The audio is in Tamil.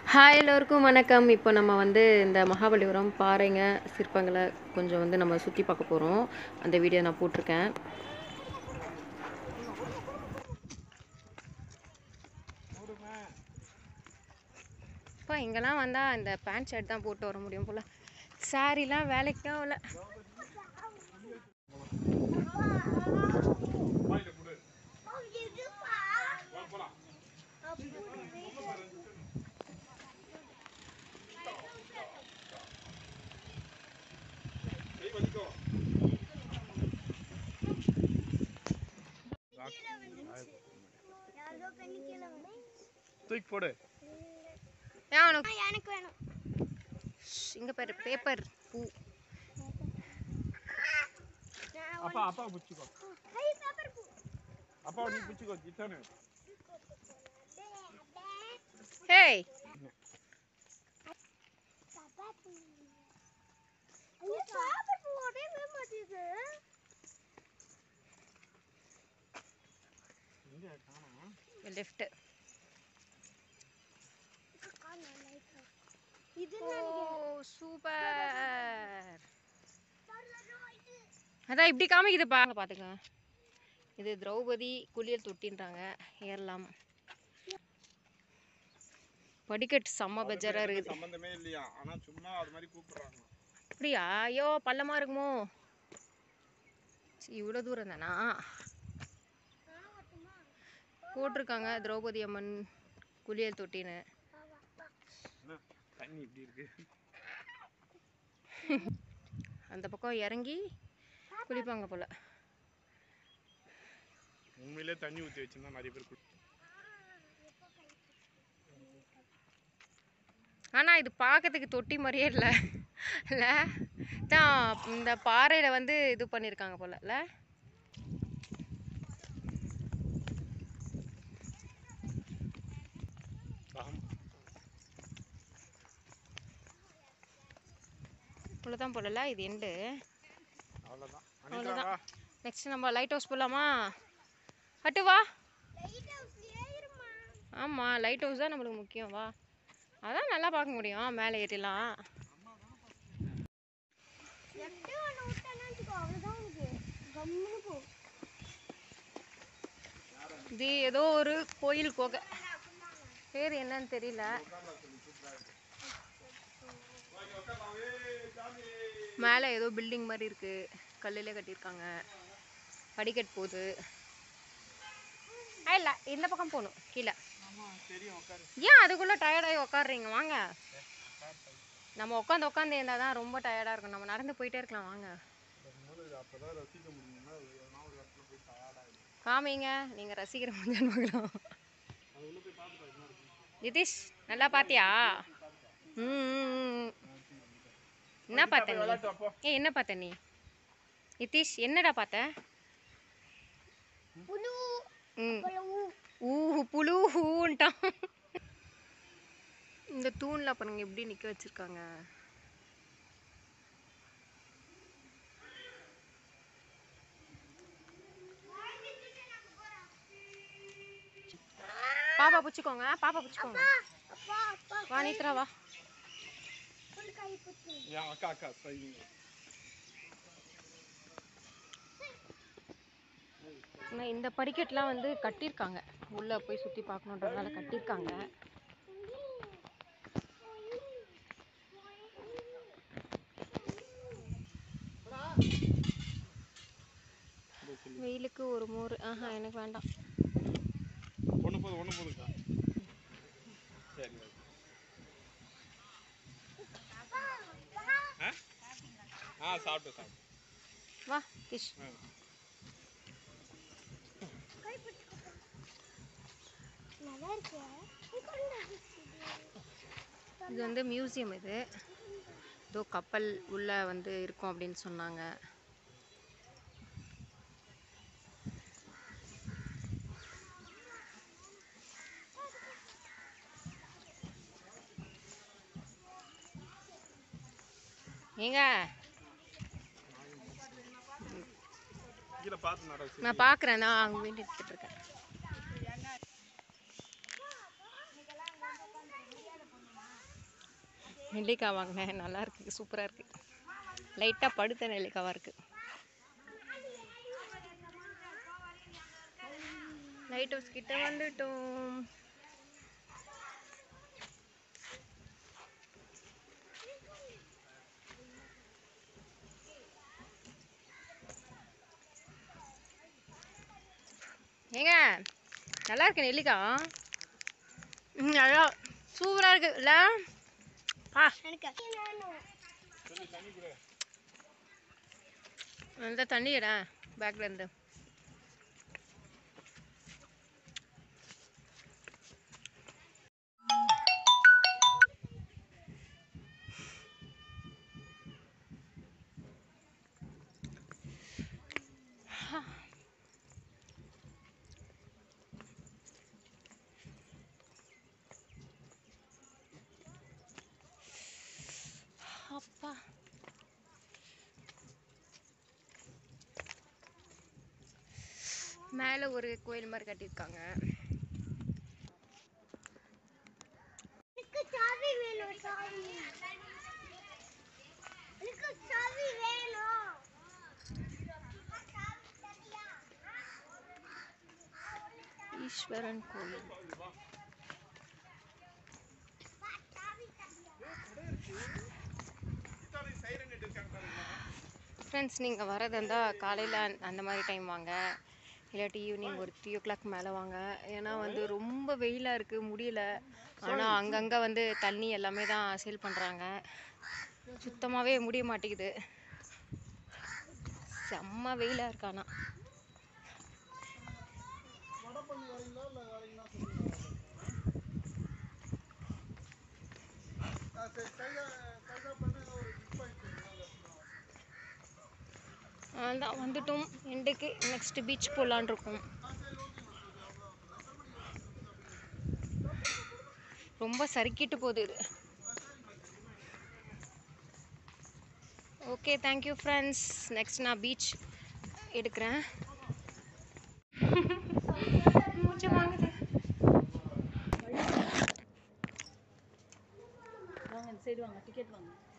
ஹாய் எல்லோருக்கும் வணக்கம் இப்போ நம்ம வந்து இந்த மகாபலிபுரம் பாறைங்க சிற்பங்களை கொஞ்சம் வந்து நம்ம சுற்றி பார்க்க போகிறோம் அந்த வீடியோ நான் போட்டிருக்கேன் இப்போ இங்கெல்லாம் வந்தால் இந்த பேண்ட் ஷர்ட் தான் போட்டு வர முடியும் போல் சாரிலாம் வேலைக்கு தான் இல்லை தூக்கி போடு ஏன் உனக்கு எனக்கு வேணும் இங்கே பாரு பேப்பர் பூ அப்பா அப்பா பிடிச்சிக்கோ கை பேப்பர் பூ அப்பா நீ பிடிச்சிக்கோ கிச்சனு ஹேய் ஐயோ பேப்பர் பூ ஒரே மாட்டேங்குது லெஃப்ட்டு இது ஓ சூப்பர் அதான் இப்படி காமிக்குது பாருங்க பார்த்துக்கங்க இது திரௌபதி குளியல் தொட்டின்றாங்க ஏறலாம் படிக்கட்டு செம்ம பெஜராக இருக்குது சம்பந்தமே இல்லையா ஆனா சும்மா அது மாதிரி கூப்பிடுறாங்க அப்படியா ஐயோ பள்ளமா இருக்குமோ சீ, இவ்வளோ தூரம் தானா போட்டிருக்காங்க திரௌபதி அம்மன் குளியல் தொட்டின்னு என்ன தண்ணி இப்படி இருக்கு அந்த பக்கம் இறங்கி குளிப்பாங்க போல உண்மையிலே தண்ணி ஊற்றி வச்சிருந்தா நிறைய பேர் குடி ஆனால் இது பார்க்கறதுக்கு தொட்டி மாதிரியே இல்லை இல்லை தான் இந்த பாறையில் வந்து இது பண்ணியிருக்காங்க போல இல்லை ஆமா. இவ்வளோதான் போடல இது எண்டு அவ்வளவுதான் அவ்வளவுதான். அனிதா வா நெக்ஸ்ட் நம்ம லைட் ஹவுஸ் போகலாமா அட்டு வா லைட் ஹவுஸ் ஏறுமா ஆமாம் லைட் ஹவுஸ் தான் நம்மளுக்கு முக்கியம் வா அதான் நல்லா பார்க்க முடியும் மேலே ஏறிடலாம் லெஃப்ட் ஒன்று விட்டேன்னா வச்சுக்கோ அவ்வளோதான் உனக்கு கம்முன்னு போ இது ஏதோ ஒரு கோயில் கோகை பேர் என்னன்னு தெரியல மேலே ஏதோ பில்டிங் மாதிரி இருக்கு கல்லிலே கட்டியிருக்காங்க படிக்கட்டு போகுது ஆ, இல்ல இந்த பக்கம் போகணும் கீழே தெரியும் உட்காரு ஏன் அதுக்குள்ளே டயர்டாகி உட்காடுறீங்க வாங்க நம்ம உட்காந்து உட்காந்து இருந்தால் தான் ரொம்ப டயர்டாக இருக்கும் நம்ம நடந்து போயிட்டே இருக்கலாம் வாங்க அப்பதான் ரசிக்க முடியும்னா எதனா ஒரு இடத்துல போய் டயர்டாயிடும் காமிங்க நீங்கள் ரசிக்கிற முடிஞ்சான்னு பார்க்கலாம் அது உள்ள போய் பார்த்துட்டு என்ன இருக்கு நிதிஷ் நல்லா பார்த்தியா ம், ம், ம். என்ன பார்த்த நீ விளையாட்டு அப்போ ஏ என்ன பார்த்த நீ நிதிஷ் என்னடா பார்த்த புழு ம் புழு ஊ புழு ஹூன்ட்டான் இந்த தூணில் பாருங்க எப்படி நிற்க வச்சிருக்காங்க பாப்பா பிடிச்சிக்கோங்க பாப்பா பிடிச்சிக்கோங்க அப்பா அப்பா வா நீத்ரா வா புல் கை குத்து என் அக்கா அக்கா சரி ஆனால் இந்த படிக்கட்டுலாம் வந்து கட்டியிருக்காங்க உள்ளே போய் சுற்றி பார்க்கணுன்றதுனால கட்டியிருக்காங்க வெயிலுக்கு ஒரு மோர் ஆஹா எனக்கு வேண்டாம் ஒன்று போதும் ஒன்று போதும்க்கா சரி okay. ஆ ஆ சாப்பிட்டு சாப்பிட்டு வா கிஷ் ஆ நல்லா இருக்கே இது வந்து மியூசியம் இது ஏதோ கப்பல் உள்ளே வந்து இருக்கும் அப்படின்னு சொன்னாங்க ஏங்க கீழே பார்த்து நட சரி. நான் பார்க்குறேன் நான் அங்கே வேண்டி எடுத்துட்டு இருக்கேன் நெல்லிக்காய் வாங்கினேன் நல்லா இருக்கு சூப்பராக இருக்கு லைட்டாக படுத்த நெல்லிக்காவாக இருக்கு லைட் ஹவுஸ் கிட்ட வந்துட்டோம் ஏங்க நல்லா இருக்கு நெல்லிக்காய் ம், நல்லா சூப்பராக இருக்கு இல்லை ஆ எனக்கு வேணும் அந்த தண்ணி இடா பேக்ல இருந்து அப்பா மேலே ஒரு கோயில் மாதிரி கட்டியிருக்காங்க எனக்கு சாவி வேணும் சாவி எனக்கு சாவி வேணும் ஈஸ்வரன் கோயில் சைரன் இருக்காங்க பாருங்க ஃப்ரெண்ட்ஸ் நீங்கள் வரது இருந்தால் காலையில் அந்த மாதிரி டைம் வாங்க இல்லாட்டி ஈவினிங் ஒரு த்ரீ ஓ கிளாக் மேலே வாங்க ஏன்னா வந்து ரொம்ப வெயிலாக இருக்குது முடியல ஆனால் அங்கங்கே வந்து தண்ணி எல்லாமே தான் சேல் பண்ணுறாங்க சுத்தமாகவே முடிய மாட்டேங்குது செம்ம வெயிலாக இருக்கானா வடபழனி வரீங்களா இல்லை வரீங்களா சொல்லுங்க சரி கைதா கைதா பண்ணி ஒரு கிஃப்ட் பாயிண்ட் அதான் வந்துட்டோம் எண்டுக்கு நெக்ஸ்ட் பீச் போகலான் இருக்கோம் ரொம்ப சறுக்கிட்டு போகுது இது ஓகே தேங்க்யூ ஃப்ரெண்ட்ஸ் நெக்ஸ்ட் நான் பீச் எடுக்கிறேன் மூச்சு வாங்குது வாங்க இந்த சைடு வாங்க டிக்கெட் வாங்க